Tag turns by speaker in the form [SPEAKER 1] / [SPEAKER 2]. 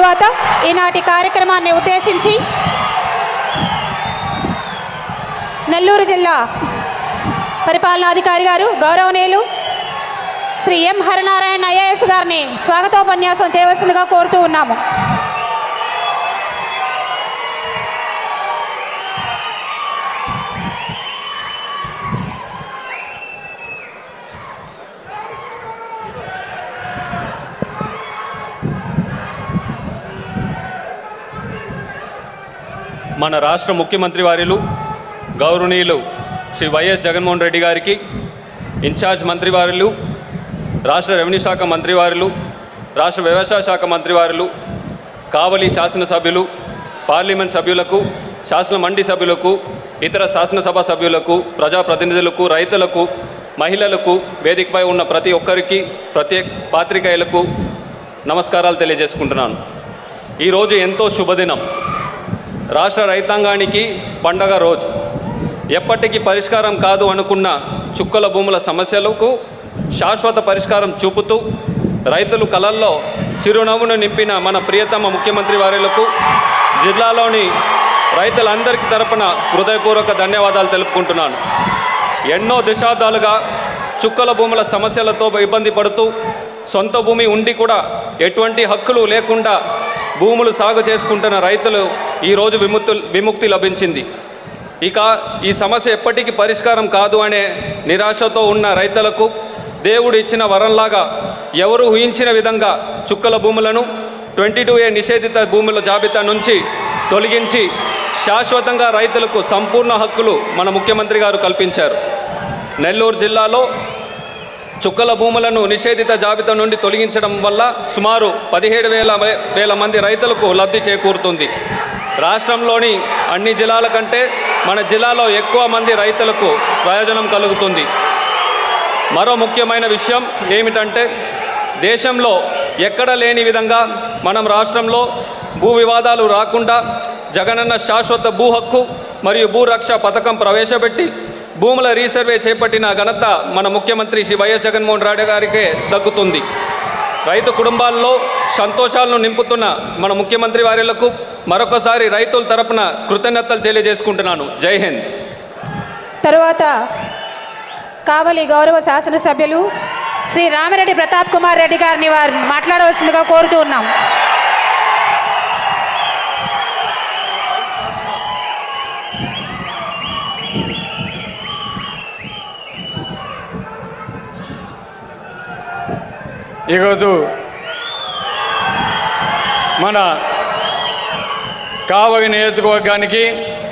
[SPEAKER 1] తరువాత ఈనాటి కార్యక్రమాన్ని ఉద్దేశించి నెల్లూరు జిల్లా పరిపాలనాధికారి గారు గౌరవనీయులు శ్రీ ఎం హరినారాయణ ఐఏఎస్ గారిని స్వాగతోపన్యాసం చేయవలసిందిగా కోరుతూ ఉన్నాము
[SPEAKER 2] మన రాష్ట్ర ముఖ్యమంత్రి వారిలు గౌరవనీయులు శ్రీ వైఎస్ జగన్మోహన్ రెడ్డి గారికి ఇన్ఛార్జ్ మంత్రివారులు రాష్ట్ర రెవెన్యూ శాఖ మంత్రివారులు రాష్ట్ర వ్యవసాయ శాఖ మంత్రివారులు కావలి శాసనసభ్యులు పార్లమెంట్ సభ్యులకు శాసన మండలి సభ్యులకు ఇతర శాసనసభ సభ్యులకు ప్రజాప్రతినిధులకు రైతులకు మహిళలకు వేదికపై ఉన్న ప్రతి ఒక్కరికి ప్రత్యేక పాత్రికేయులకు నమస్కారాలు తెలియజేసుకుంటున్నాను ఈరోజు ఎంతో శుభదినం రాష్ట్ర రైతాంగానికి పండగ రోజు ఎప్పటికీ పరిష్కారం కాదు అనుకున్న చుక్కల భూముల సమస్యలకు శాశ్వత పరిష్కారం చూపుతూ రైతులు కలల్లో చిరునవ్వును నింపిన మన ప్రియతమ ముఖ్యమంత్రి వారులకు జిల్లాలోని రైతులందరికీ తరపున హృదయపూర్వక ధన్యవాదాలు తెలుపుకుంటున్నాను ఎన్నో దశాబ్దాలుగా చుక్కల భూముల సమస్యలతో ఇబ్బంది పడుతూ సొంత భూమి ఉండి కూడా ఎటువంటి హక్కులు లేకుండా భూములు సాగు చేసుకుంటున్న రైతులు ఈరోజు విముక్తు విముక్తి లభించింది ఇక ఈ సమస్య ఎప్పటికీ పరిష్కారం కాదు అనే నిరాశతో ఉన్న రైతులకు దేవుడు ఇచ్చిన వరంలాగా ఎవరు ఊహించిన విధంగా చుక్కల భూములను ట్వంటీ టూ ఏ నిషేధిత భూముల జాబితా నుంచి తొలగించి శాశ్వతంగా రైతులకు సంపూర్ణ హక్కులు మన ముఖ్యమంత్రి గారు కల్పించారు నెల్లూరు జిల్లాలో చుక్కల భూములను నిషేధిత జాబితా నుండి తొలగించడం వల్ల సుమారు పదిహేడు వేల వేల మంది రైతులకు లబ్ధి చేకూరుతుంది రాష్ట్రంలోని అన్ని జిల్లాల కంటే మన జిల్లాలో ఎక్కువ మంది రైతులకు ప్రయోజనం కలుగుతుంది మరో ముఖ్యమైన విషయం ఏమిటంటే దేశంలో ఎక్కడ లేని విధంగా మనం రాష్ట్రంలో భూ వివాదాలు రాకుండా జగనన్న శాశ్వత భూ హక్కు మరియు భూరక్ష పథకం ప్రవేశపెట్టి భూముల రీసర్వే చేపట్టిన ఘనత మన ముఖ్యమంత్రి శ్రీ వైఎస్ జగన్మోహన్ రెడ్డి గారికే దక్కుతుంది రైతు కుటుంబాల్లో సంతోషాలను నింపుతున్న మన ముఖ్యమంత్రి వారిలకు మరొకసారి రైతుల తరపున కృతజ్ఞతలు తెలియజేసుకుంటున్నాను జై హింద్
[SPEAKER 1] తరువాత కావలి గౌరవ శాసనసభ్యులు శ్రీ రామిరెడ్డి ప్రతాప్ కుమార్ రెడ్డి గారిని వారు మాట్లాడవలసిందిగా కోరుతూ ఉన్నాం
[SPEAKER 3] ఈరోజు మన కావలి నియోజకవర్గానికి